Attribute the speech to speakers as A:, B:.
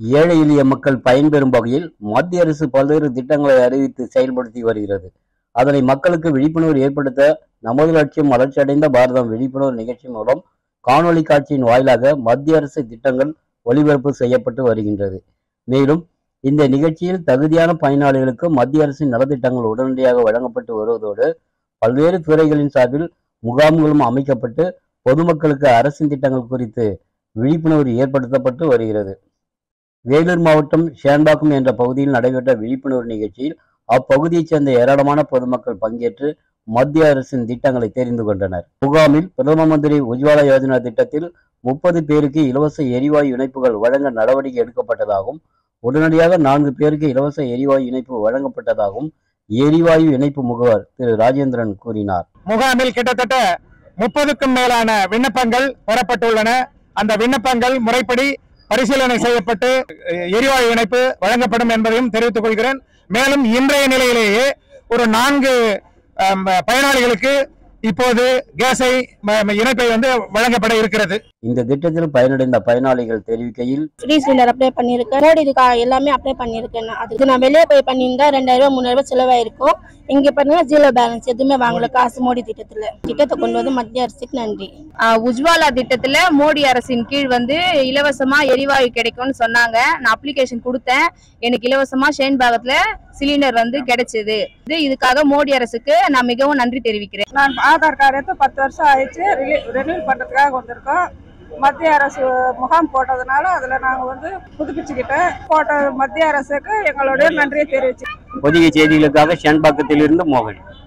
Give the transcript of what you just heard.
A: ஏழை எளிய மக்கள் பயன்பெறும் வகையில் மத்திய அரசு பல்வேறு திட்டங்களை அறிவித்து செயல்படுத்தி வருகிறது அதனை மக்களுக்கு விழிப்புணர்வு ஏற்படுத்த நமது லட்சியம் வளர்ச்சியடைந்த பாரதம் விழிப்புணர்வு நிகழ்ச்சி மூலம் காணொளி காட்சியின் வாயிலாக மத்திய அரசு திட்டங்கள் ஒளிபரப்பு செய்யப்பட்டு வருகின்றது மேலும் இந்த நிகழ்ச்சியில் தகுதியான பயனாளிகளுக்கு மத்திய அரசின் நலத்திட்டங்கள் உடனடியாக வழங்கப்பட்டு வருவதோடு பல்வேறு துறைகளின் சார்பில் முகாம்களும் அமைக்கப்பட்டு பொதுமக்களுக்கு அரசின் திட்டங்கள் குறித்து விழிப்புணர்வு ஏற்படுத்தப்பட்டு வருகிறது வேலூர் மாவட்டம் ஷேன்பாக்கம் என்ற பகுதியில் நடைபெற்ற விழிப்புணர்வு நிகழ்ச்சியில் அப்பகுதியைச் சேர்ந்த ஏராளமான பொதுமக்கள் பங்கேற்று மத்திய அரசின் திட்டங்களை தெரிந்து கொண்டனர் முகாமில் பிரதம மந்திரி உஜ்வாலா யோஜனா திட்டத்தில் முப்பது பேருக்கு இலவச எரிவாயு இணைப்புகள் வழங்க நடவடிக்கை எடுக்கப்பட்டதாகவும் உடனடியாக நான்கு பேருக்கு இலவச எரிவாயு இணைப்பு வழங்கப்பட்டதாகவும் எரிவாயு இணைப்பு முகவர் திரு ராஜேந்திரன் கூறினார்
B: முகாமில் கிட்டத்தட்ட முப்பதுக்கும் மேலான விண்ணப்பங்கள் பெறப்பட்டுள்ளன அந்த விண்ணப்பங்கள் முறைப்படி பரிசீலனை செய்யப்பட்டு அஹ், எரிவாயு இணைப்பு வழங்கப்படும் என்பதையும் தெரிவித்துக் கொள்கிறேன் மேலும் இன்றைய நிலையிலேயே ஒரு நான்கு அம், பயனாளிகளுக்கு இப்போது கேஸை ம- இணைப்பை வந்து வழங்கப்பட இருக்கிறது
A: இந்த திட்டத்தில் பயனடைந்த பயனாளிகள் தெரிவிக்கையில்
C: ஃப்ரீ சிலிண்டர் அப்ளை பண்ணியிருக்கேன் மோடி இதுக்கு எல்லாமே அப்ளை பண்ணியிருக்கேன் நான். அதுக்கு நான் வெளியே போய் பண்ணியிருந்தா ரெண்டாயிரம் ரூபாய் மூணாயிரம் ரூபாய் செலவாயிருக்கும் இங்க பாத்தீங்கன்னா ஜீரோ பேலன்ஸ் எதுவுமே வாங்கல காசு மோடி திட்டத்துல திட்டத்தை கொண்டு வந்து மத்திய அரசுக்கு நன்றி
D: ஆஹ் உஜ்வாலா திட்டத்துல மோடி அரசின் கீழ் வந்து இலவசமா எரிவாயு கிடைக்கும்னு சொன்னாங்க நான் அப்ளிகேஷன் கொடுத்தேன் எனக்கு இலவசமா ஷேன் பாகத்துல சிலிண்டர் வந்து கிடைச்சது இது இதுக்காக மோடி அரசுக்கு நான் மிகவும் நன்றி தெரிவிக்கிறேன்
E: நான் ஆதார் கார்டு எடுத்து பத்து வருஷம் ஆயிடுச்சு ரெனியூல் பண்ணுறதுக்காக வந்திருக்கோம் மத்திய அரசு முகாம் போட்டதுனால அதில் நாங்கள் வந்து புதுப்பிச்சுக்கிட்டேன் போட்ட மத்திய அரசுக்கு எங்களுடைய நன்றியை தெரிவிச்சு
A: பொதிகை செய்திகளுக்காக ஷேன்பாக்கத்திலிருந்து மோகன்